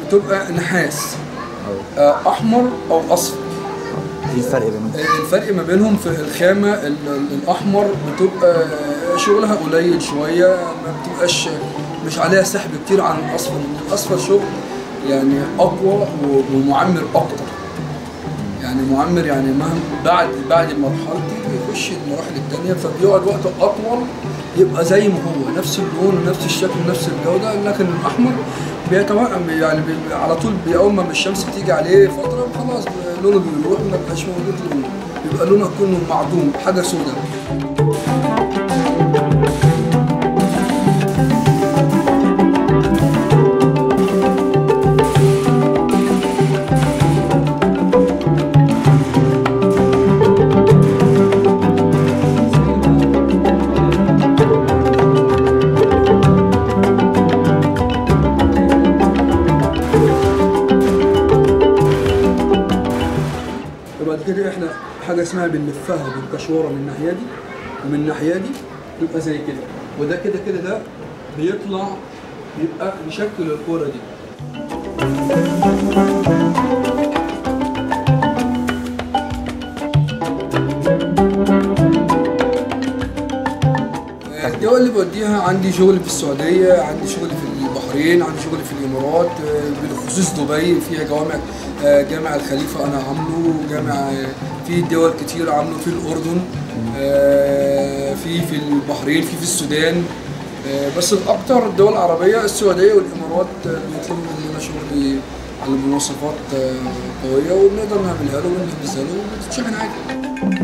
بتبقى نحاس آه، احمر او اصفر ايه الفرق بينهم؟ الفرق ما بينهم في الخامة ال- ال- الأحمر بتبقى شغلها قليل شوية ما بتبقاش مش عليها سحب كتير عن الأصفر لأن الأصفر شغل يعني أقوى و- ومعمر أكتر يعني معمر يعني مهما بعد بعد المرحلة دي بيخش المراحل التانية فبيقعد وقت أطول يبقى زي ما هو نفس اللون ونفس الشكل ونفس الجودة لكن الأحمر بيتوقع يعني بي على طول بي- أول ما الشمس بتيجي عليه فترة خلاص لونه بيروح ما بيبقاش موجود لونه بيبقى لونه كله معدوم حاجة سوداء وبعد كده احنا حاجه اسمها بنلفها بالكشوره من الناحيه دي ومن الناحيه دي يبقى زي كده وده كده كده ده بيطلع يبقى بشكل الكوره دي الدول اللي بوديها عندي شغل في السعودية عندي شغل في البحرين عندي شغل في الإمارات آه، بالخصوص دبي فيها جوامع آه، جامع الخليفة أنا عامله جامع آه، في دول كتير عامله في الأردن آه، في في البحرين في في السودان آه، بس الأكتر الدول العربية السعودية والإمارات آه، بيطلبوا مننا شغل على مواصفات آه، قوية وبنقدر نعملها له وننفذها له وبتتشحن عادي